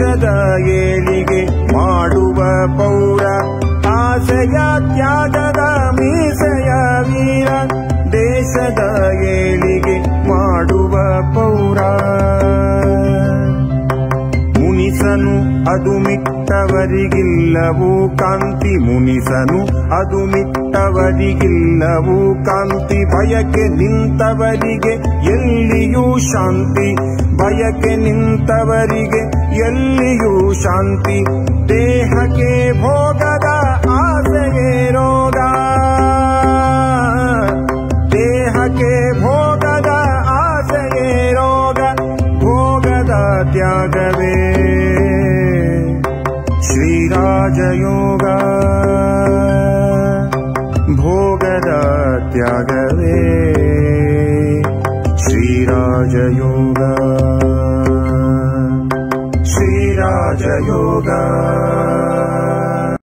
ದೇಶದ ಏಳಿಗೆ ಮಾಡುವ ಪೌರ ಆಸೆಯ ತ್ಯಾಗದ ಮೀಸೆಯ ವೀರ ದೇಶದ ಏಳಿಗೆ ಮಾಡುವ ಪೌರ ಮುನಿಸನು ಅದು ಮಿಟ್ಟವರಿಗಿಲ್ಲವೂ ಕಾಂತಿ ಮುನಿಸನು ಅದು ಮಿಟ್ಟವರಿಗಿಲ್ಲವೂ ಕಾಂತಿ ಬಯಕೆ ನಿಂತವರಿಗೆ ಎಲ್ಲಿಯೂ ಶಾಂತಿ ಬಯಕೆ ನಿಂತವರಿಗೆ ಎಲ್ಲಿಯೂ ಶಾಂತಿ ದೇಹಕ್ಕೆ ಭೋಗದ ಆಸೆಗೆ ರೋಗ ದೇಹಕ್ಕೆ ಭೋಗದ ಆಸೆಗೆ ರೋಗ ಭೋಗದ ತ್ಯಾಗವೇ ಶ್ರೀರಾಜಯೋಗ ಭೋಗದ ತ್ಯಾಗವೇ ಶ್ರೀರಾಜಯೋಗ ಶ್ರೀರಾಜಯೋಗ